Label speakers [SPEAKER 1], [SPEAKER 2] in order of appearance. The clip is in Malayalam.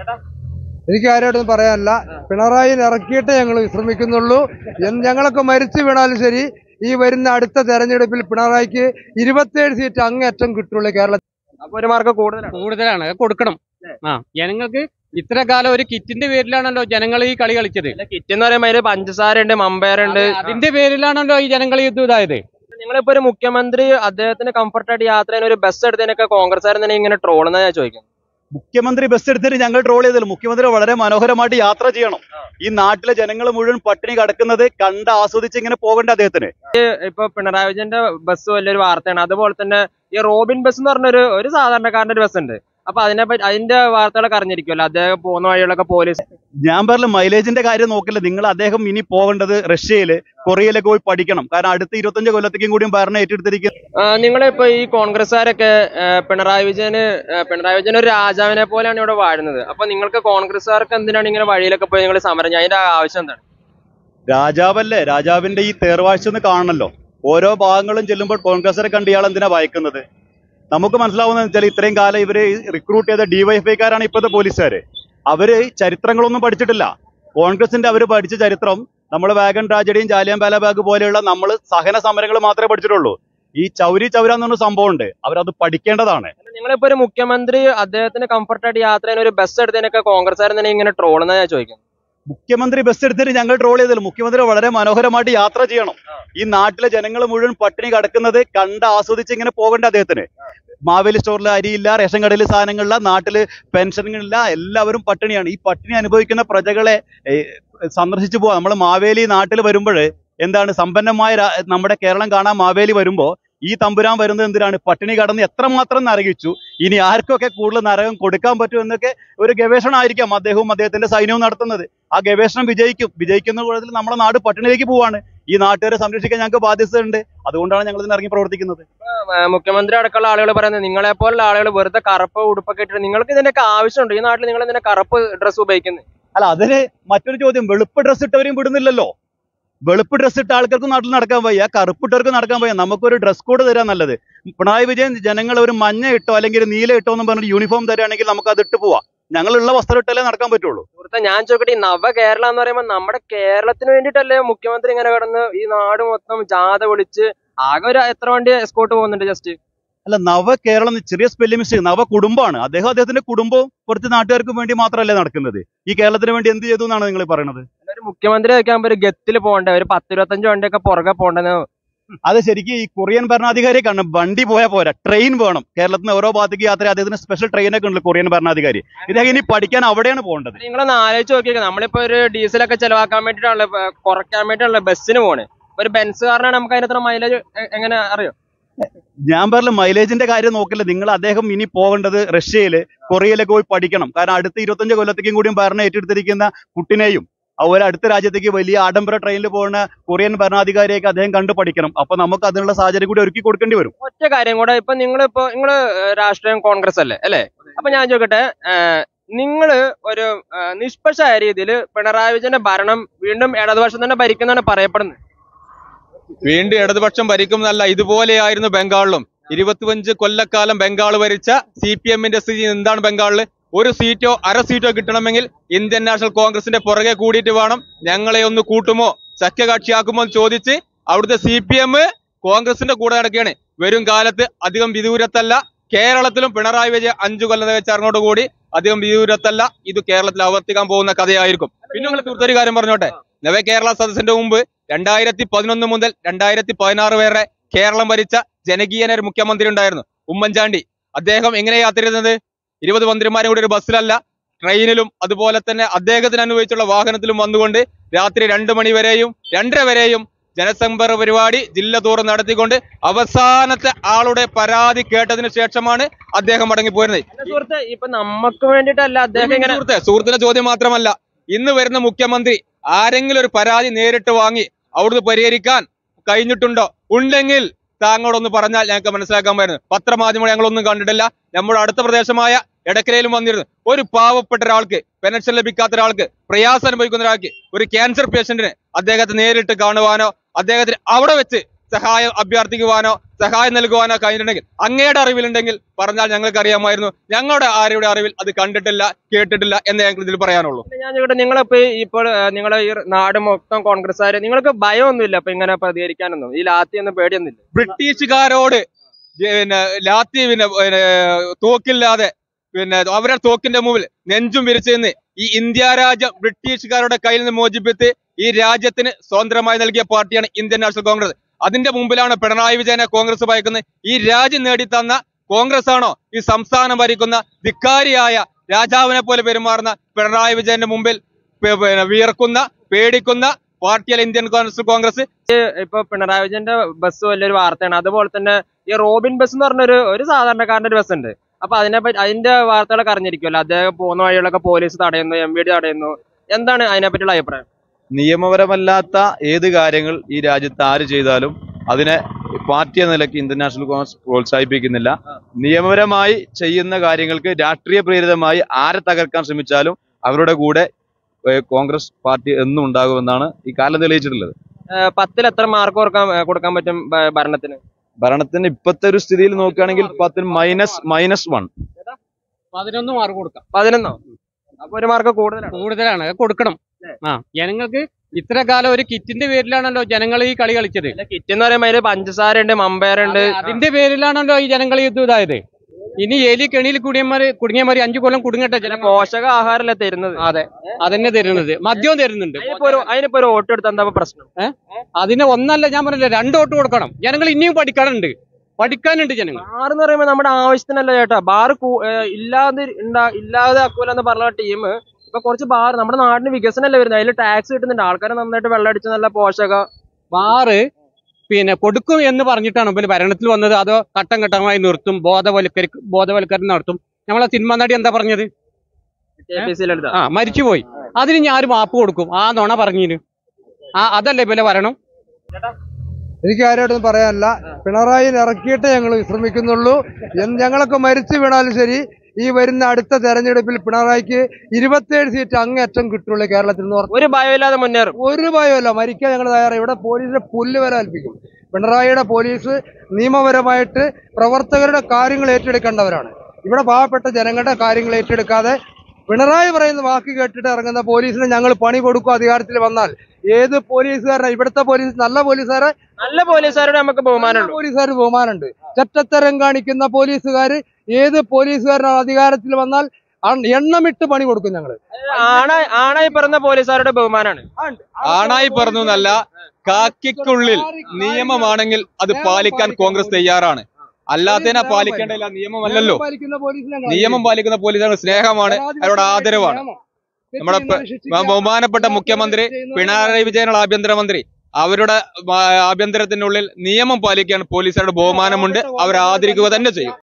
[SPEAKER 1] എനിക്ക് കാര്യമായിട്ടൊന്നും പറയാനില്ല പിണറായി ഇറക്കിയിട്ടേ ഞങ്ങൾ വിശ്രമിക്കുന്നുള്ളൂ എന്ന് ഞങ്ങളൊക്കെ മരിച്ചു വീണാലും ശരി ഈ വരുന്ന അടുത്ത തെരഞ്ഞെടുപ്പിൽ പിണറായിക്ക് ഇരുപത്തേഴ് സീറ്റ് അങ്ങേറ്റം കിട്ടുള്ളൂ കേരളത്തിൽ
[SPEAKER 2] അപ്പൊ ഒരു മാർക്ക് കൂടുതലാണ്
[SPEAKER 3] കൂടുതലാണ് അത് കൊടുക്കണം ആ ജനങ്ങൾക്ക് ഇത്ര കാലം ഒരു കിറ്റിന്റെ പേരിലാണല്ലോ ജനങ്ങൾ ഈ കളി കളിച്ചത്
[SPEAKER 2] കിറ്റ് എന്ന് പറയുമ്പോൾ അതില് പഞ്ചസാര ഉണ്ട് മമ്പയർ ഉണ്ട്
[SPEAKER 3] അതിന്റെ പേരിലാണല്ലോ ഈ ജനങ്ങൾ ഇത് ഇതായത്
[SPEAKER 2] നിങ്ങളിപ്പോ ഒരു മുഖ്യമന്ത്രി അദ്ദേഹത്തിന് കംഫർട്ടായിട്ട് യാത്ര ചെയ്യാൻ ഒരു ബസ് എടുത്തതിനൊക്കെ കോൺഗ്രസ്സുകാരൻ തന്നെ ഇങ്ങനെ ട്രോളെന്നാ ഞാൻ ചോദിക്കുന്നത്
[SPEAKER 4] മുഖ്യമന്ത്രി ബസ് എടുത്തിട്ട് ഞങ്ങൾ ട്രോൾ ചെയ്തില്ല മുഖ്യമന്ത്രി വളരെ മനോഹരമായിട്ട് യാത്ര ചെയ്യണം ഈ നാട്ടിലെ ജനങ്ങൾ മുഴുവൻ പട്ടിണി കിടക്കുന്നത് കണ്ട് ആസ്വദിച്ച് ഇങ്ങനെ പോകണ്ട അദ്ദേഹത്തിന്
[SPEAKER 2] ഇപ്പൊ പിണറായി വിജയന്റെ ബസ് വലിയൊരു വാർത്തയാണ് അതുപോലെ തന്നെ ഈ റോബിൻ ബസ് എന്ന് പറഞ്ഞൊരു ഒരു സാധാരണക്കാരന്റെ ഒരു ബസ് ഉണ്ട് അപ്പൊ അതിനെ പറ്റി അതിന്റെ വാർത്തകളൊക്കെ അറിഞ്ഞിരിക്കുമല്ലോ അദ്ദേഹം പോകുന്ന വഴികളൊക്കെ പോലീസ്
[SPEAKER 4] ഞാൻ പറഞ്ഞ മൈലേജിന്റെ കാര്യം നോക്കില്ല നിങ്ങൾ അദ്ദേഹം ഇനി പോകേണ്ടത് റഷ്യയില് കൊറിയയിലൊക്കെ പോയി പഠിക്കണം കാരണം അടുത്ത ഇരുപത്തഞ്ച് കൊല്ലത്തേക്കും കൂടിയും ഭരണം ഏറ്റെടുത്തിരിക്കുന്നത്
[SPEAKER 2] നിങ്ങളിപ്പോ ഈ കോൺഗ്രസ്സുകാരൊക്കെ ആ, പിണറായി വിജയന് ആ, പിണറായി വിജയൻ ഒരു രാജാവിനെ പോലെയാണ് ഇവിടെ വാഴുന്നത് അപ്പൊ നിങ്ങൾക്ക് കോൺഗ്രസ്സുകാർക്ക് എന്തിനാണ് ഇങ്ങനെ വഴിയിലൊക്കെ പോയി നിങ്ങൾ സമരം ചെയ്യുക? അതിന്റെ ആവശ്യം എന്താണ്
[SPEAKER 4] രാജാവല്ലേ രാജാവിന്റെ ഈ തേർവാഴ്ച ഒന്ന് കാണണല്ലോ ഓരോ ഭാഗങ്ങളും ചെല്ലുമ്പോൾ കോൺഗ്രസിനെ കണ്ട് ഇയാൾ എന്തിനാ ഭയക്കുന്നത് നമുക്ക് മനസ്സിലാവുന്നത് വെച്ചാൽ ഇത്രയും കാലം ഇവര് റിക്രൂട്ട് ചെയ്ത ഡിവൈഎഫ്ഐക്കാരാണ് ഇപ്പോഴത്തെ പോലീസുകാര് അവര് ചരിത്രങ്ങളൊന്നും പഠിച്ചിട്ടില്ല കോൺഗ്രസിന്റെ അവര് പഠിച്ച ചരിത്രം നമ്മൾ വാഗൺ ട്രാജഡിയും ജാലിയൻ ബാഗ് പോലെയുള്ള നമ്മൾ സഹന സമരങ്ങൾ മാത്രമേ പഠിച്ചിട്ടുള്ളൂ ഈ ചൗരി ചൗര എന്ന് പറഞ്ഞ സംഭവം ഉണ്ട് അവരത് പഠിക്കേണ്ടതാണ്
[SPEAKER 2] നിങ്ങളിപ്പോ ഒരു മുഖ്യമന്ത്രി അദ്ദേഹത്തിന് കംഫർട്ടായിട്ട് യാത്ര ചെയ്യാൻ ഒരു ബസ് എടുത്തതിനൊക്കെ കോൺഗ്രസ്സുകാരൻ തന്നെ ഇങ്ങനെ ട്രോളെന്നാ ഞാൻ ചോദിക്കുന്നത്
[SPEAKER 4] മുഖ്യമന്ത്രി ബസ് എടുത്തിട്ട് ഞങ്ങൾ ട്രോൾ ചെയ്തില്ല മുഖ്യമന്ത്രി വളരെ മനോഹരമായിട്ട് യാത്ര ചെയ്യണം ഈ നാട്ടിലെ ജനങ്ങൾ മുഴുവൻ പട്ടിണി കിടക്കുന്നത് കണ്ട് ആസ്വദിച്ച് ഇങ്ങനെ പോകണ്ട അദ്ദേഹത്തിന് മാവേലി സ്റ്റോറിൽ അരിയില്ല റേഷൻ കടയിൽ സാധനങ്ങളില്ല നാട്ടില് പെൻഷനുകളില്ല എല്ലാവരും പട്ടിണിയാണ് ഈ പട്ടിണി അനുഭവിക്കുന്ന പ്രജകളെ ഏ, സന്ദർശിച്ചു പോവാ നമ്മൾ മാവേലി നാട്ടിൽ വരുമ്പോൾ എന്താണ് സമ്പന്നമായ രാ- നമ്മുടെ കേരളം കാണാൻ മാവേലി വരുമ്പോ ഈ തമ്പുരാൻ വരുന്നത് എന്തിനാണ് പട്ടിണി കടന്ന് എത്രമാത്രം നരകിച്ചു ഇനി ആർക്കൊക്കെ കൂടുതൽ നരകം കൊടുക്കാൻ പറ്റും എന്നൊക്കെ ഒരു ഗവേഷണമായിരിക്കാം അദ്ദേഹവും അദ്ദേഹത്തിന്റെ സൈന്യവും നടത്തുന്നത് ആ ഗവേഷണം വിജയിക്കും വിജയിക്കുന്ന കൂട്ടത്തിൽ നമ്മുടെ നാട് പട്ടിണിയിലേക്ക് പോവാണ് ഈ നാട്ടുകാരെ സംരക്ഷിക്കാൻ ഞങ്ങൾക്ക് ബാധ്യതയുണ്ട് അതുകൊണ്ടാണ് ഞങ്ങൾ ഇതിന് ഇറങ്ങി പ്രവർത്തിക്കുന്നത്
[SPEAKER 2] ആ, മുഖ്യമന്ത്രി അടക്കമുള്ള ആളുകൾ പറയുന്നത് നിങ്ങളെ പോലുള്ള ആളുകൾ വെറുതെ കറുപ്പ് ഉടുപ്പൊക്കെ ഇട്ടിട്ട് നിങ്ങൾക്ക് ഇതിന്റെയൊക്കെ ആവശ്യമുണ്ട് ഈ നാട്ടിൽ നിങ്ങൾ ഇതിന്റെ കറുപ്പ് ഡ്രസ്സ് ഉപയോഗിക്കുന്നത്
[SPEAKER 4] അല്ല അതിന് മറ്റൊരു ചോദ്യം വെളുപ്പ് ഡ്രസ് ഇട്ടവരെയും വിടുന്നില്ലല്ലോ വെളുപ്പ് ഡ്രസ് ഇട്ട ആൾക്കാർക്ക് നാട്ടിൽ നടക്കാൻ വയ്യ കറുപ്പിട്ടവർക്ക് നടക്കാൻ വയ്യ നമുക്കൊരു ഡ്രസ് കോഡ് തരാൻ നല്ലത് പിണറായി വിജയൻ ജനങ്ങൾ ഒരു മഞ്ഞ ഇട്ടോ അല്ലെങ്കിൽ ഒരു നീല ഇട്ടോ എന്ന് പറഞ്ഞിട്ട് യൂണിഫോം തരാണെങ്കിൽ നമുക്ക് അത് ഇട്ട് പോവാം ഞങ്ങളുള്ള വസ്ത്രം ഇട്ടല്ലേ നടക്കാൻ പറ്റുള്ളൂ
[SPEAKER 2] സുഹൃത്തെ ഞാൻ ചോദിക്കട്ടെ ഈ നവ കേരള എന്ന് പറയുമ്പോൾ നമ്മുടെ കേരളത്തിന് വേണ്ടിയിട്ടല്ലേ മുഖ്യമന്ത്രി ഇങ്ങനെ കിടന്ന് ഈ നാട് മൊത്തം ജാഥ വിളിച്ച് ആകെ ഒരു എത്ര വണ്ടി എസ്കോട്ട് പോകുന്നുണ്ട് ജസ്റ്റ്
[SPEAKER 4] അല്ല നവ കേരളം എന്ന് ചെറിയ സ്പെല്ലിംഗ് മിസ്റ്റേക്ക് നവ കുടുംബമാണ് അദ്ദേഹം അദ്ദേഹത്തിന്റെ കുടുംബവും കുറച്ച് നാട്ടുകാർക്ക് വേണ്ടി മാത്രമല്ലേ നടക്കുന്നത് ഈ കേരളത്തിന് വേണ്ടി എന്ത് ചെയ്തു എന്നാണ് നിങ്ങൾ പറയുന്നത്
[SPEAKER 2] ഒരു മുഖ്യമന്ത്രി വെക്കാൻ ഒരു ഗത്തിൽ പോകണ്ടേ ഒരു പത്ത് ഇരുപത്തഞ്ച് വണ്ടിയൊക്കെ പുറകെ പോകണ്ടെന്ന്
[SPEAKER 4] അത് ശരിക്കും ഈ കൊറിയൻ ഭരണാധികാരിയെ കാണണം വണ്ടി പോയാൽ പോരാ ട്രെയിൻ വേണം കേരളത്തിന് ഓരോ ഭാഗത്തേക്ക് യാത്ര ചെയ്യാൻ അദ്ദേഹത്തിന് സ്പെഷ്യൽ ട്രെയിനൊക്കെ ഉണ്ട് കൊറിയൻ ഭരണാധികാരി ഇദ്ദേഹം ഇനി പഠിക്കാൻ അവിടെയാണ് പോകേണ്ടത്
[SPEAKER 2] നിങ്ങളൊന്ന് ആലോചിച്ച് നോക്കിയേക്കാം നമ്മളിപ്പോ ഒരു ഡീസലൊക്കെ ചെലവാക്കാൻ വേണ്ടിയിട്ടാണല്ലോ ഇപ്പൊ കുറയ്ക്കാൻ വേണ്ടിയിട്ടാണല്ലോ ബസ്സിന് പോണേ ഒരു ബെൻസ് കാരനാണ് നമുക്ക് അതിനത്ര മൈലേജ് എങ്ങനെ അറിയോ
[SPEAKER 4] ഞാൻ പറഞ്ഞ മൈലേജിന്റെ കാര്യം നോക്കില്ല നിങ്ങൾ അദ്ദേഹം ഇനി പോകേണ്ടത് റഷ്യയില് കൊറിയയിലൊക്കെ പോയി പഠിക്കണം കാരണം അടുത്ത ഇരുപത്തഞ്ച് കൊല്ലത്തേക്കും കൂടിയും ഭരണം ഏറ്റെടുത്തിരിക്കുന്ന കുട്ടിനെയും അതുപോലെ അടുത്ത രാജ്യത്തേക്ക് വലിയ ആഡംബര ട്രെയിനിൽ പോകുന്ന കൊറിയൻ ഭരണാധികാരിയൊക്കെ അദ്ദേഹം കണ്ടു പഠിക്കണം അപ്പൊ നമുക്ക് അതിനുള്ള സാഹചര്യം കൂടി ഒരുക്കി കൊടുക്കേണ്ടി വരും
[SPEAKER 2] ഒറ്റ കാര്യം കൂടെ ഇപ്പൊ നിങ്ങൾ ഇപ്പൊ നിങ്ങള് രാഷ്ട്രീയം കോൺഗ്രസ് അല്ലേ അല്ലേ അപ്പൊ ഞാൻ ചോദിക്കട്ടെ നിങ്ങൾ ഒരു ആ, നിഷ്പക്ഷമായ രീതിയിൽ പിണറായി വിജയന്റെ ഭരണം വീണ്ടും ഇടതുപക്ഷം തന്നെ ഭരിക്കുന്നതാണ് പറയപ്പെടുന്നത്
[SPEAKER 5] വീണ്ടും ഇടതുപക്ഷം ഭരിക്കുന്നതല്ല ഇതുപോലെയായിരുന്നു ബംഗാളിലും ഇരുപത്തിയഞ്ച് കൊല്ലക്കാലം ബംഗാൾ ഭരിച്ച സി പി എമ്മിന്റെ സ്ഥിതി എന്താണ് ബംഗാളിൽ ഒരു സീറ്റോ അര സീറ്റോ കിട്ടണമെങ്കിൽ ഇന്ത്യൻ നാഷണൽ കോൺഗ്രസിന്റെ പുറകെ കൂടിയിട്ട് വേണം ഞങ്ങളെ ഒന്ന് കൂട്ടുമോ സഖ്യകക്ഷിയാക്കുമോ എന്ന് ചോദിച്ച് അവിടുത്തെ സി പി എം കോൺഗ്രസിന്റെ കൂടെ നടക്കുകയാണ് വരും കാലത്ത് അധികം വിദൂരത്തല്ല കേരളത്തിലും പിണറായി വിജയൻ അഞ്ചു കൊല്ലം തികച്ചറിഞ്ഞോട് കൂടി അധികം വിദൂരത്തല്ല ഇത് കേരളത്തിൽ ആവർത്തിക്കാൻ പോകുന്ന കഥയായിരിക്കും പിന്നെ നിങ്ങൾ തീർത്തൊരു കാര്യം പറഞ്ഞോട്ടെ നവ കേരള സദസ്സിന്റെ മുമ്പ് രണ്ടായിരത്തി പതിനൊന്ന് മുതൽ രണ്ടായിരത്തി പതിനാറ് വരെ കേരളം ഭരിച്ച ജനകീയന ഒരു മുഖ്യമന്ത്രി ഉണ്ടായിരുന്നു ഉമ്മൻചാണ്ടി അദ്ദേഹം എങ്ങനെ യാത്ര ചെയ്തത് ഇരുപത് മന്ത്രിമാരും കൂടി ഒരു ബസ്സിലല്ല ട്രെയിനിലും അതുപോലെ തന്നെ അദ്ദേഹത്തിന് അനുഭവിച്ചുള്ള വാഹനത്തിലും വന്നുകൊണ്ട് രാത്രി രണ്ട് മണി വരെയും രണ്ടര വരെയും ജനസമ്പർക്ക പരിപാടി ജില്ല തോറും നടത്തിക്കൊണ്ട് അവസാനത്തെ ആളുടെ പരാതി കേട്ടതിന് ശേഷമാണ് അദ്ദേഹം മടങ്ങിപ്പോയിരുന്നത്
[SPEAKER 2] സുഹൃത്തെ ഇപ്പൊ നമുക്ക് വേണ്ടിയിട്ടല്ല അദ്ദേഹം ഇങ്ങനെ
[SPEAKER 5] സുഹൃത്തെ സുഹൃത്തിന്റെ ചോദ്യം മാത്രമല്ല ഇന്ന് വരുന്ന മുഖ്യമന്ത്രി ആരെങ്കിലും ഒരു പരാതി നേരിട്ട് വാങ്ങി അവിടുന്ന് പരിഹരിക്കാൻ കഴിഞ്ഞിട്ടുണ്ടോ ഉണ്ടെങ്കിൽ താങ്കളൊന്ന് പറഞ്ഞാൽ ഞങ്ങൾക്ക് മനസ്സിലാക്കാൻ പറ്റുന്നു പത്രമാധ്യമങ്ങൾ ഞങ്ങളൊന്നും കണ്ടിട്ടില്ല നമ്മുടെ അടുത്ത പ്രദേശമായ എടക്കരയിലും വന്നിരുന്നു ഒരു പാവപ്പെട്ട ഒരാൾക്ക് പെൻഷൻ ലഭിക്കാത്ത ഒരാൾക്ക് പ്രയാസം അനുഭവിക്കുന്ന ഒരാൾക്ക് ഒരു ക്യാൻസർ പേഷ്യന്റിന് അദ്ദേഹത്തെ നേരിട്ട് കാണുവാനോ അദ്ദേഹത്തിന് അവിടെ വെച്ച് സഹായം അഭ്യർത്ഥിക്കുവാനോ സഹായം നൽകുവാനോ കഴിഞ്ഞിട്ടുണ്ടെങ്കിൽ അങ്ങയുടെ അറിവിലുണ്ടെങ്കിൽ പറഞ്ഞാൽ ഞങ്ങൾക്ക് അറിയാമായിരുന്നു ഞങ്ങളുടെ ആരുടെ അറിവിൽ അത് കണ്ടിട്ടില്ല കേട്ടിട്ടില്ല എന്ന് ഞങ്ങൾക്ക് ഇതിൽ പറയാനുള്ളൂ
[SPEAKER 2] പിന്നെ ഞാൻ ചോദിക്കട്ടെ നിങ്ങളിപ്പോ ഈ- ഇപ്പോൾ നിങ്ങളെ ഈ നാട് മൊത്തം കോൺഗ്രസ്സുകാര് നിങ്ങൾക്ക് ഭയമൊന്നുമില്ല ഇപ്പൊ ഇങ്ങനെ പ്രതികരിക്കാനൊന്നും ഈ ലാത്തിയൊന്നും പേടിയൊന്നുമില്ല
[SPEAKER 5] ബ്രിട്ടീഷുകാരോട് പിന്നെ ലാത്തി പിന്നെ പിന്നെ തോക്കില്ലാതെ പിന്നെ അവരുടെ തോക്കിന്റെ മുമ്പിൽ നെഞ്ചും വിരിച്ചു നിന്ന് ഈ ഇന്ത്യ രാജ്യം ബ്രിട്ടീഷുകാരുടെ കയ്യിൽ നിന്ന് മോചിപ്പിച്ച് ഈ രാജ്യത്തിന് സ്വതന്ത്രമായി നൽകിയ പാർട്ടിയാണ് ഇന്ത്യൻ നാഷണൽ കോൺഗ്രസ് അതിന്റെ മുമ്പിലാണ് പിണറായി വിജയനെ കോൺഗ്രസ് ഭയക്കുന്നത് ഈ രാജ്യം നേടിത്തന്ന കോൺഗ്രസ് ആണോ ഈ സംസ്ഥാനം ഭരിക്കുന്ന ധിക്കാരിയായ രാജാവിനെ പോലെ പെരുമാറുന്ന പിണറായി വിജയന്റെ മുമ്പിൽ പെ- പിന്നെ വിയർക്കുന്ന പേടിക്കുന്ന പാർട്ടിയല്ല ഇന്ത്യൻ കോൺഗ്രസ് കോൺഗ്രസ്
[SPEAKER 2] ഇപ്പൊ പിണറായി വിജയന്റെ ബസ് വലിയൊരു വാർത്തയാണ് അതുപോലെ തന്നെ ഈ റോബിൻ ബസ് എന്ന് പറഞ്ഞൊരു ഒരു സാധാരണക്കാരന്റെ ഒരു ബസ് ഉണ്ട് അപ്പൊ അതിനെ പറ്റി അതിന്റെ വാർത്തകളൊക്കെ അറിഞ്ഞിരിക്കുമല്ലോ അദ്ദേഹം പോകുന്ന വഴികളൊക്കെ പോലീസ് തടയുന്നു എം വി ഡി തടയുന്നു എന്താണ് അതിനെ പറ്റിയുള്ള അഭിപ്രായം
[SPEAKER 4] നിയമപരമല്ലാത്ത ഏത് കാര്യങ്ങൾ ഈ രാജ്യത്ത് ആര് ചെയ്താലും അതിനെ പാർട്ടി എന്ന നിലയ്ക്ക് ഇന്ത്യൻ നാഷണൽ കോൺഗ്രസ് പ്രോത്സാഹിപ്പിക്കുന്നില്ല നിയമപരമായി ചെയ്യുന്ന കാര്യങ്ങൾക്ക് രാഷ്ട്രീയ പ്രേരിതമായി ആരെ തകർക്കാൻ ശ്രമിച്ചാലും അവരുടെ കൂടെ ഏഹ്, കോൺഗ്രസ് പാർട്ടി എന്നും ഉണ്ടാകുമെന്നാണ് ഈ കാലം തെളിയിച്ചിട്ടുള്ളത്
[SPEAKER 2] ഏഹ് പത്തിൽ എത്ര മാർക്ക് കൊടുക്കാൻ ഏഹ് കൊടുക്കാൻ പറ്റും ഭ- ഭരണത്തിന്
[SPEAKER 4] ഭരണത്തിന് ഇപ്പോഴത്തെ ഒരു സ്ഥിതിയിൽ നോക്കുകയാണെങ്കിൽ പത്തിന് മൈനസ് മൈനസ് വൺ
[SPEAKER 3] പതിനൊന്ന് മാർക്ക് കൊടുക്കാം
[SPEAKER 2] പതിനൊന്നോ അപ്പൊ ഒരു മാർക്ക് കൂടുതലാണ്
[SPEAKER 3] കൂടുതലാണ് അത് കൊടുക്കണം ആ ജനങ്ങൾക്ക് ഇത്ര കാലം ഒരു കിറ്റിന്റെ പേരിലാണല്ലോ ജനങ്ങൾ ഈ കളി കളിച്ചത്
[SPEAKER 2] അല്ല കിറ്റ് എന്ന് പറയുമ്പോൾ അതില് പഞ്ചസാര ഉണ്ട് മമ്പയർ ഉണ്ട്
[SPEAKER 3] അത് അതിന്റെ പേരിലാണല്ലോ ഈ ജനങ്ങൾ ഇത് ഇതായത് ഇനി എലി കെണിയിൽ കുടിയന്മാര് കുടുങ്ങിയമാര് അഞ്ചു കൊല്ലം കുടുങ്ങട്ടെ
[SPEAKER 2] ചില
[SPEAKER 3] ജനങ്ങൾ
[SPEAKER 2] പോഷക ആഹാരമല്ലേ തരുന്നത്
[SPEAKER 3] അതെ അതന്നെ തരുന്നത് മദ്യവും തരുന്നുണ്ട്
[SPEAKER 2] അതിനിപ്പോ ഒരു അതിനിപ്പോ ഒരു വോട്ട് എടുത്ത് എന്താ ഇപ്പൊ പ്രശ്നം
[SPEAKER 3] അതിന് ഒന്നല്ല ഞാൻ പറഞ്ഞില്ല രണ്ട് വോട്ട് കൊടുക്കണം ജനങ്ങൾ ഇനിയും പഠിക്കാനുണ്ട് പഠിക്കാനുണ്ട് ജനങ്ങൾ
[SPEAKER 2] ബാർ എന്ന് പറയുമ്പോൾ നമ്മുടെ ആവശ്യത്തിനല്ല ചേട്ടാ ബാർ ഇല്ലാതെ ഉണ്ടാ- ഇല്ലാതെ ആക്കൂല എന്ന് പറഞ്ഞ ടീം ഇപ്പൊ കുറച്ച് ബാർ നമ്മുടെ നാടിന് വികസനമല്ലേ വരുന്നത് അതിൽ ടാക്സ് കിട്ടുന്നുണ്ട് ആൾക്കാരെ നന്നായിട്ട് വെള്ളം അടിച്ച് നല്ല പോഷക
[SPEAKER 3] ബാറ് പിന്നെ കൊടുക്കും എന്ന് പറഞ്ഞിട്ടാണ് പിന്നെ ഭരണത്തിൽ വന്നത് അതോ ഘട്ടം ഘട്ടമായി നിർത്തും ബോധവൽക്കരി ബോധവൽക്കരണം നടത്തും നമ്മളെ സിനിമ നടി എന്താ പറഞ്ഞത്
[SPEAKER 2] കെ പി സിയിൽ
[SPEAKER 3] ആ മരിച്ചുപോയി അതിന് ഞാൻ മാപ്പ് കൊടുക്കും ആ നുണ പറഞ്ഞിന് ആ അതല്ലേ പിന്നെ വരണം
[SPEAKER 1] എനിക്ക് ആരോടൊന്നും പറയാനില്ല പിണറായി ഇറക്കിയിട്ടേ ഞങ്ങൾ വിശ്രമിക്കുന്നുള്ളൂ എന്ന് ഞങ്ങളൊക്കെ മരിച്ചു വീണാലും ശരി ഈ വരുന്ന അടുത്ത തെരഞ്ഞെടുപ്പിൽ പിണറായിക്ക് ഇരുപത്തേഴ് സീറ്റ് അങ്ങേറ്റം കിട്ടുള്ളൂ കേരളത്തിൽ നിന്ന് ഉറപ്പ്
[SPEAKER 2] ഒരു ഭയമില്ലാതെ മുന്നേറും
[SPEAKER 1] ഒരു ഭയമല്ല മരിക്കാൻ ഞങ്ങൾ തയ്യാറാണ് ഇവിടെ പോലീസിന്റെ പുല്ല് വരെ ഏൽപ്പിക്കും പിണറായിയുടെ പോലീസ് നിയമപരമായിട്ട് പ്രവർത്തകരുടെ കാര്യങ്ങൾ ഏറ്റെടുക്കേണ്ടവരാണ് ഇവിടെ പാവപ്പെട്ട ജനങ്ങളുടെ കാര്യങ്ങൾ ഏറ്റെടുക്കാതെ പിണറായി പറയുന്ന വാക്ക് കേട്ടിട്ട് ഇറങ്ങുന്ന പോലീസിന് ഞങ്ങൾ പണി കൊടുക്കും അധികാരത്തിൽ വന്നാൽ ഏത് പോലീസുകാരനെ ഇവിടുത്തെ പോലീസ് നല്ല പോലീസുകാരെ
[SPEAKER 2] നല്ല പോലീസുകാരോട് നമുക്ക് ബഹുമാനമുള്ളൂ
[SPEAKER 1] പോലീസുകാർ ബഹുമാനമുണ്ട് ചെറ്റത്തരം കാണിക്കുന്ന പോലീസുകാർ ഏത് പോലീസുകാരനാണ് അധികാരത്തിൽ വന്നാൽ അ- എണ്ണമിട്ട് പണി കൊടുക്കും ഞങ്ങൾ
[SPEAKER 2] ആണായി ആണായി പിറന്ന പോലീസുകാരുടെ ബഹുമാനമാണ്
[SPEAKER 5] ആണായി പറഞ്ഞു എന്നല്ല കാക്കിക്കുള്ളിൽ നിയമമാണെങ്കിൽ അത് പാലിക്കാൻ കോൺഗ്രസ് തയ്യാറാണ് അല്ലാത്തതിനെ പാലിക്കേണ്ടതില്ല നിയമമല്ലല്ലോ നിയമം പാലിക്കുന്ന പോലീസാണ് സ്നേഹമാണ് അവരോട് ആദരവാണ് നമ്മുടെ പ- ബഹുമാനപ്പെട്ട മുഖ്യമന്ത്രി പിണറായി വിജയനുള്ള ആഭ്യന്തരമന്ത്രി അവരുടെ ആ, ആഭ്യന്തരത്തിനുള്ളിൽ നിയമം പാലിക്കാൻ പോലീസുകാരുടെ ബഹുമാനമുണ്ട് അവർ ആദരിക്കുക തന്നെ ചെയ്യും